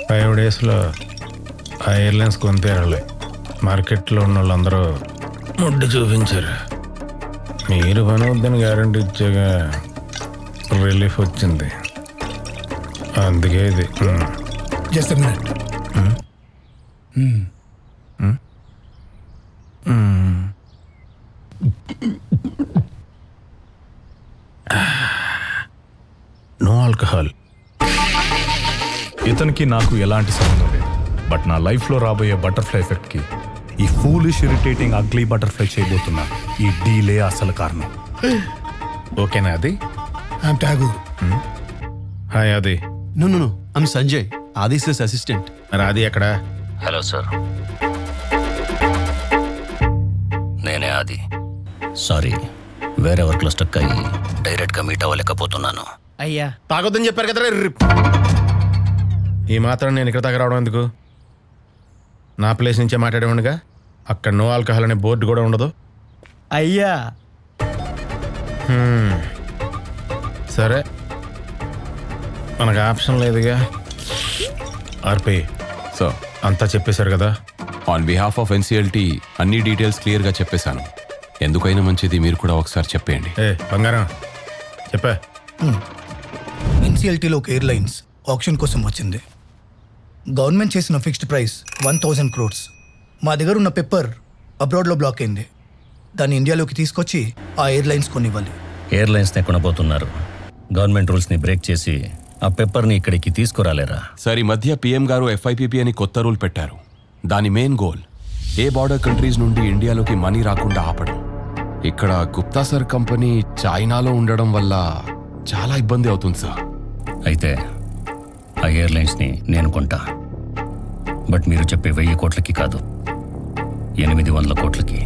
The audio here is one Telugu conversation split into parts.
ఫైవ్ డేస్లో ఆ ఎయిర్లైన్స్ కొనితేరాలి మార్కెట్లో ఉన్న వాళ్ళందరూ ముడ్డు చూపించారు మీరు పని వద్దని గ్యారంటీ ఇచ్చాక రిలీఫ్ వచ్చింది అందుకే ఇది um. Just minute no alcohol ఇతనికి నాకు ఎలాంటి సంబంధం లేదు బట్ నా లైఫ్లో రాబోయే బటర్ఫ్లై ఎఫెక్ట్కి ఈ ఫూలిష్ ఇరిటేటింగ్ అగ్లీ బటర్ఫ్లై చేయబోతున్నా ఈ డీలే అసలు కారణం ఓకేనా అది ఐఎమ్ ఠాగూర్ హాయ్ అది no no no I'm Sanjay ఆదిశస్ అసిస్టెంట్ మరి అది ఎక్కడ హలో సార్ నేనే ఆది సారీ వేరే వర్క్లో స్టక్ అయ్యి డైరెక్ట్గా మీట్ అవ్వలేకపోతున్నాను అయ్యా తాగొద్దని చెప్పారు కదా రిప్. ఈ మాత్రం నేను ఇక్కడ తాగ రావడం ఎందుకు నా ప్లేస్ నుంచే మాట్లాడేవాడిగా అక్కడ నో ఆల్కహాల్ అనే బోర్డు కూడా ఉండదు అయ్యా హ్మ్. సరే మనకు ఆప్షన్ లేదుగా ఆర్పి సో అంతా చెప్పేశారు కదా ఆన్ బిహాఫ్ ఆఫ్ ఎన్సీఎల్టీ అన్ని డీటెయిల్స్ క్లియర్గా చెప్పేశాను ఎందుకైనా మంచిది మీరు కూడా ఒకసారి చెప్పేయండి ఏ బంగారం చెప్పా ఎన్సీఎల్టీలో ఒక ఎయిర్లైన్స్ ఆప్షన్ కోసం వచ్చింది గవర్నమెంట్ చేసిన fixed price one thousand crores మా దగ్గర ఉన్న పెప్పర్ అబ్రాడ్లో బ్లాక్ అయింది దాన్ని ఇండియాలోకి తీసుకొచ్చి ఆ ఎయిర్లైన్స్ కొనివ్వాలి ఎయిర్లైన్స్ని కొనబోతున్నారు గవర్నమెంట్ రూల్స్ని బ్రేక్ చేసి ఆ పెప్పర్ని ఇక్కడికి తీసుకురాలేరా సార్ ఈ మధ్య పీఎం గారు ఎఫ్ఐపిపి అని కొత్త రూల్ పెట్టారు దాని మెయిన్ గోల్ ఏ బార్డర్ కంట్రీస్ నుండి ఇండియాలోకి మనీ రాకుండా ఆపడం ఇక్కడ గుప్తా సార్ కంపెనీ చైనాలో ఉండడం వల్ల చాలా ఇబ్బంది అవుతుంది సార్ అయితే ఆ ఎయిర్లైన్స్ని నేను కొంటా బట్ మీరు చెప్పే వెయ్యి కోట్లకి కాదు ఎనిమిది వందల కోట్లకి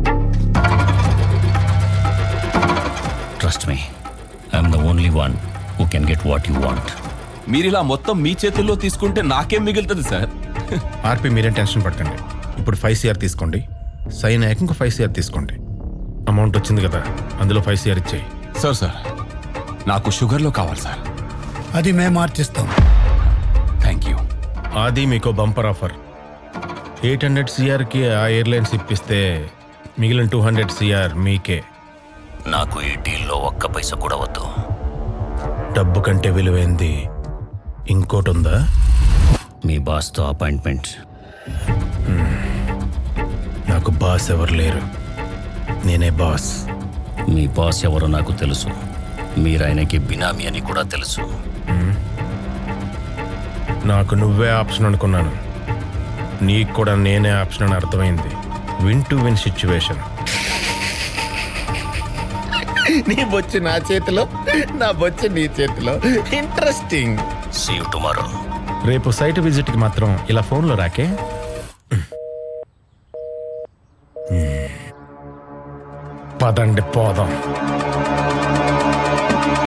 trust me I'm the only one who can get what you want మీరు ఇలా మొత్తం మీ చేతుల్లో తీసుకుంటే నాకేం మిగులుతుంది సార్ ఆర్పి మీరేం టెన్షన్ పడకండి ఇప్పుడు ఫైవ్ సిఆర్ తీసుకోండి సైన్ అయ్యాక ఇంకో ఫైవ్ సిఆర్ తీసుకోండి అమౌంట్ వచ్చింది కదా అందులో ఫైవ్ సిఆర్ ఇచ్చేయి సార్ సార్ నాకు షుగర్లో కావాలి సార్ అది మేము మార్చిస్తాం థ్యాంక్ యూ అది మీకు బంపర్ ఆఫర్ ఎయిట్ హండ్రెడ్ సిఆర్కి ఆ ఎయిర్లైన్స్ ఇప్పిస్తే మిగిలిన టూ హండ్రెడ్ సిఆర్ మీకే నాకు ఈ డీల్లో ఒక్క పైసా కూడా వద్దు డబ్బు కంటే విలువైంది ఇంకోటి ఉందా మీ బాస్తో అపాయింట్మెంట్ నాకు బాస్ ఎవరు లేరు నేనే బాస్ మీ బాస్ ఎవరో నాకు తెలుసు మీరు ఆయనకి బినామీ అని కూడా తెలుసు నాకు నువ్వే ఆప్షన్ అనుకున్నాను నీకు కూడా నేనే ఆప్షన్ అని అర్థమైంది విన్ టు విన్ సిచ్యువేషన్ నీ బొచ్చు నా చేతిలో నా బొచ్చు నీ చేతిలో ఇంట్రెస్టింగ్ సీ యూ టుమారో రేపు సైట్ విజిట్కి మాత్రం ఇలా ఫోన్లో రాకే పదండి పోదాం